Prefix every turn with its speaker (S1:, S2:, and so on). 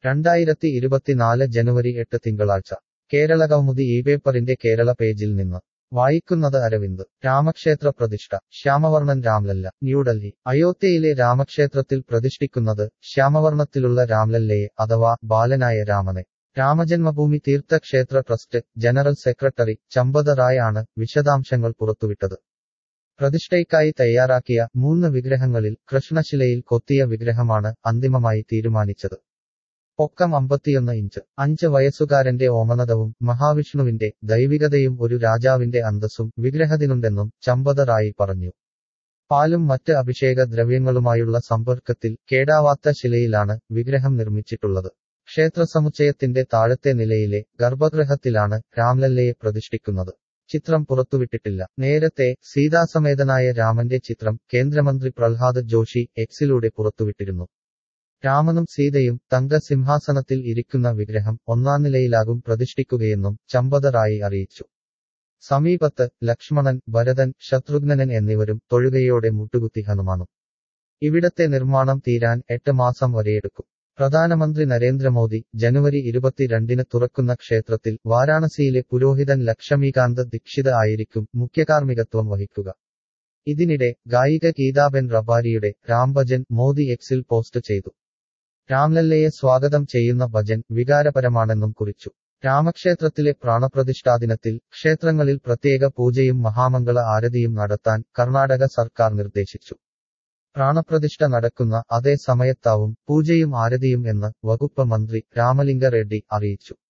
S1: രണ്ടായിരത്തി ഇരുപത്തിനാല് ജനുവരി എട്ട് തിങ്കളാഴ്ച കേരള കൗമുദി ഈ പേപ്പറിന്റെ കേരള പേജിൽ നിന്ന് വായിക്കുന്നത് അരവിന്ദ് രാമക്ഷേത്ര പ്രതിഷ്ഠ ശ്യാമവർണ്ണൻ രാംലല്ല ന്യൂഡൽഹി അയോധ്യയിലെ രാമക്ഷേത്രത്തിൽ പ്രതിഷ്ഠിക്കുന്നത് ശ്യാമവർണ്ണത്തിലുള്ള രാംലല്ലയെ അഥവാ ബാലനായ രാമനെ Ramajanmabhoomi Teerthakshetra trust general secretary Champat Rai ആണ് വിശദാംശങ്ങൾ പുറത്തുവിട്ടത് പ്രതിഷ്ഠയ്ക്കായി തയ്യാറാക്കിയ മൂന്ന് വിഗ്രഹങ്ങളിൽ കൃഷ്ണശിലയിൽ കൊത്തിയ വിഗ്രഹമാണ് അന്തിമമായി തീരുമാനിച്ചത് പൊക്കം അമ്പത്തിയൊന്ന് ഇഞ്ച് അഞ്ച് വയസ്സുകാരന്റെ ഓമനതവും മഹാവിഷ്ണുവിന്റെ ദൈവികതയും ഒരു രാജാവിന്റെ അന്തസ്സും വിഗ്രഹത്തിനുണ്ടെന്നും ചമ്പത റായി പറഞ്ഞു പാലും മറ്റ് അഭിഷേക ദ്രവ്യങ്ങളുമായുള്ള സമ്പർക്കത്തിൽ കേടാവാത്ത ശിലയിലാണ് വിഗ്രഹം നിർമ്മിച്ചിട്ടുള്ളത് ക്ഷേത്രസമുച്ചയത്തിന്റെ താഴത്തെ നിലയിലെ ഗർഭഗൃഹത്തിലാണ് രാംലല്ലയെ പ്രതിഷ്ഠിക്കുന്നത് ചിത്രം പുറത്തുവിട്ടിട്ടില്ല നേരത്തെ സീതാസമേതനായ രാമന്റെ ചിത്രം കേന്ദ്രമന്ത്രി പ്രഹ്ലാദ് ജോഷി എക്സിലൂടെ പുറത്തുവിട്ടിരുന്നു രാമനും സീതയും തങ്ക സിംഹാസനത്തിൽ ഇരിക്കുന്ന വിഗ്രഹം ഒന്നാം നിലയിലാകും പ്രതിഷ്ഠിക്കുകയെന്നും ചമ്പത റായി അറിയിച്ചു സമീപത്ത് ലക്ഷ്മണൻ ഭരതൻ ശത്രുഘ്നൻ എന്നിവരും തൊഴുകയോടെ മുട്ടുകുത്തി ഹനുമാനും ഇവിടത്തെ നിർമ്മാണം തീരാൻ എട്ട് മാസം വരെയെടുക്കും പ്രധാനമന്ത്രി നരേന്ദ്രമോദി ജനുവരി ഇരുപത്തിരണ്ടിന് തുറക്കുന്ന ക്ഷേത്രത്തിൽ വാരാണസിയിലെ പുരോഹിതൻ ലക്ഷ്മീകാന്ത് ദീക്ഷിത് ആയിരിക്കും മുഖ്യകാർമ്മികത്വം വഹിക്കുക ഇതിനിടെ ഗായിക ഗീതാബെൻ റബാരിയുടെ രാംഭജൻ മോദി എക്സിൽ പോസ്റ്റ് ചെയ്തു രാംലല്ലയെ സ്വാഗതം ചെയ്യുന്ന ഭജൻ വികാരപരമാണെന്നും കുറിച്ചു രാമക്ഷേത്രത്തിലെ പ്രാണപ്രതിഷ്ഠാദിനത്തിൽ ക്ഷേത്രങ്ങളിൽ പ്രത്യേക പൂജയും മഹാമംഗള ആരതിയും നടത്താൻ കർണാടക സർക്കാർ നിർദ്ദേശിച്ചു പ്രാണപ്രതിഷ്ഠ നടക്കുന്ന അതേ സമയത്താവും പൂജയും ആരതിയും എന്ന് വകുപ്പ് മന്ത്രി രാമലിംഗ റെഡ്ഡി അറിയിച്ചു